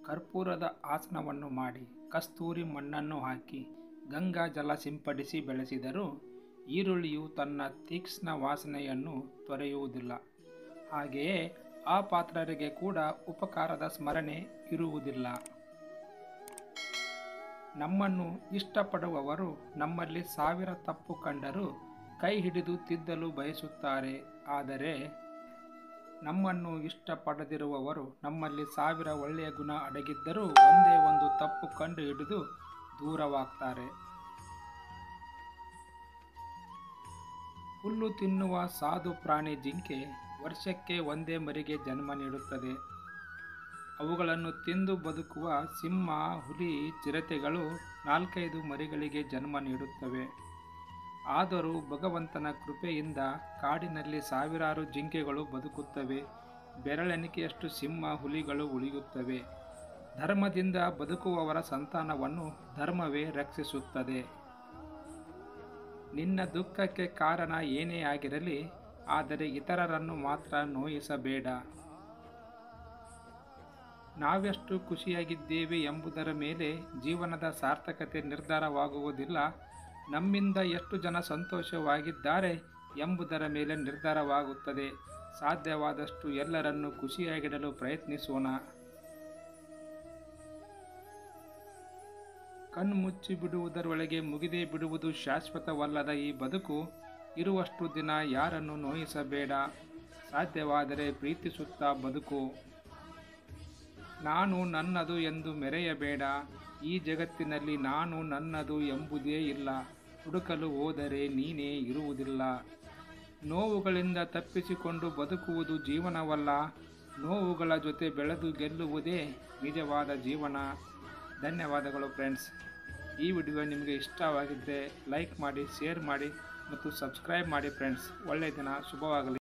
ಕರ್ಪೂರದ ಆಸನವನ್ನು ಮಾಡಿ ಕಸ್ತೂರಿ ಮಣ್ಣನ್ನು ಹಾಕಿ ಗಂಗಾ ಜಲ ಸಿಂಪಡಿಸಿ ಬೆಳೆಸಿದರೂ ಈರುಳ್ಳಿಯು ತನ್ನ ತೀಕ್ಷ್ಣ ವಾಸನೆಯನ್ನು ತೊರೆಯುವುದಿಲ್ಲ ಹಾಗೆಯೇ ಆ ಪಾತ್ರರಿಗೆ ಕೂಡ ಉಪಕಾರದ ಸ್ಮರಣೆ ಇರುವುದಿಲ್ಲ ನಮ್ಮನ್ನು ಇಷ್ಟಪಡುವವರು ನಮ್ಮಲ್ಲಿ ಸಾವಿರ ತಪ್ಪು ಕಂಡರೂ ಕೈ ಹಿಡಿದು ತಿದ್ದಲು ಬಯಸುತ್ತಾರೆ ಆದರೆ ನಮ್ಮನ್ನು ಇಷ್ಟಪಡದಿರುವವರು ನಮ್ಮಲ್ಲಿ ಸಾವಿರ ಒಳ್ಳೆಯ ಗುಣ ಅಡಗಿದ್ದರೂ ಒಂದೇ ಒಂದು ತಪ್ಪು ಕಂಡು ಹಿಡಿದು ದೂರವಾಗ್ತಾರೆ ಹುಲ್ಲು ತಿನ್ನುವ ಸಾಧು ಪ್ರಾಣಿ ಜಿಂಕೆ ವರ್ಷಕ್ಕೆ ಒಂದೇ ಮರಿಗೆ ಜನ್ಮ ನೀಡುತ್ತದೆ ಅವುಗಳನ್ನು ತಿಂದು ಬದುಕುವ ಸಿಂಹ ಹುಲಿ ಚಿರತೆಗಳು ನಾಲ್ಕೈದು ಮರಿಗಳಿಗೆ ಜನ್ಮ ನೀಡುತ್ತವೆ ಆದರೂ ಭಗವಂತನ ಕೃಪೆಯಿಂದ ಕಾಡಿನಲ್ಲಿ ಸಾವಿರಾರು ಜಿಂಕೆಗಳು ಬದುಕುತ್ತವೆ ಬೆರಳೆಣಿಕೆಯಷ್ಟು ಸಿಂಹ ಹುಲಿಗಳು ಉಳಿಯುತ್ತವೆ ಧರ್ಮದಿಂದ ಬದುಕುವವರ ಸಂತಾನವನ್ನು ಧರ್ಮವೇ ರಕ್ಷಿಸುತ್ತದೆ ನಿನ್ನ ದುಃಖಕ್ಕೆ ಕಾರಣ ಏನೇ ಆಗಿರಲಿ ಆದರೆ ಇತರರನ್ನು ಮಾತ್ರ ನೋಯಿಸಬೇಡ ನಾವೆಷ್ಟು ಖುಷಿಯಾಗಿದ್ದೇವೆ ಎಂಬುದರ ಮೇಲೆ ಜೀವನದ ಸಾರ್ಥಕತೆ ನಿರ್ಧಾರವಾಗುವುದಿಲ್ಲ ನಮ್ಮಿಂದ ಎಷ್ಟು ಜನ ಸಂತೋಷವಾಗಿದ್ದಾರೆ ಎಂಬುದರ ಮೇಲೆ ನಿರ್ಧಾರವಾಗುತ್ತದೆ ಸಾಧ್ಯವಾದಷ್ಟು ಎಲ್ಲರನ್ನು ಖುಷಿಯಾಗಿಡಲು ಪ್ರಯತ್ನಿಸೋಣ ಕಣ್ಮುಚ್ಚಿ ಬಿಡುವುದರೊಳಗೆ ಮುಗಿದೇ ಬಿಡುವುದು ಶಾಶ್ವತವಲ್ಲದ ಈ ಬದುಕು ಇರುವಷ್ಟು ದಿನ ಯಾರನ್ನು ನೋಯಿಸಬೇಡ ಸಾಧ್ಯವಾದರೆ ಪ್ರೀತಿಸುತ್ತಾ ಬದುಕು ನಾನು ನನ್ನದು ಎಂದು ಮೆರೆಯಬೇಡ ಈ ಜಗತ್ತಿನಲ್ಲಿ ನಾನು ನನ್ನದು ಎಂಬುದೇ ಇಲ್ಲ ಹುಡುಕಲು ಹೋದರೆ ನೀನೇ ಇರುವುದಿಲ್ಲ ನೋವುಗಳಿಂದ ತಪ್ಪಿಸಿಕೊಂಡು ಬದುಕುವುದು ಜೀವನವಲ್ಲ ನೋವುಗಳ ಜೊತೆ ಬೆಳೆದು ಗೆಲ್ಲುವುದೇ ನಿಜವಾದ ಜೀವನ ಧನ್ಯವಾದಗಳು ಫ್ರೆಂಡ್ಸ್ ಈ ವಿಡಿಯೋ ನಿಮಗೆ ಇಷ್ಟವಾಗಿದ್ದರೆ ಲೈಕ್ ಮಾಡಿ ಶೇರ್ ಮಾಡಿ ಮತ್ತು ಸಬ್ಸ್ಕ್ರೈಬ್ ಮಾಡಿ ಫ್ರೆಂಡ್ಸ್ ಒಳ್ಳೆಯ ದಿನ ಶುಭವಾಗಲಿ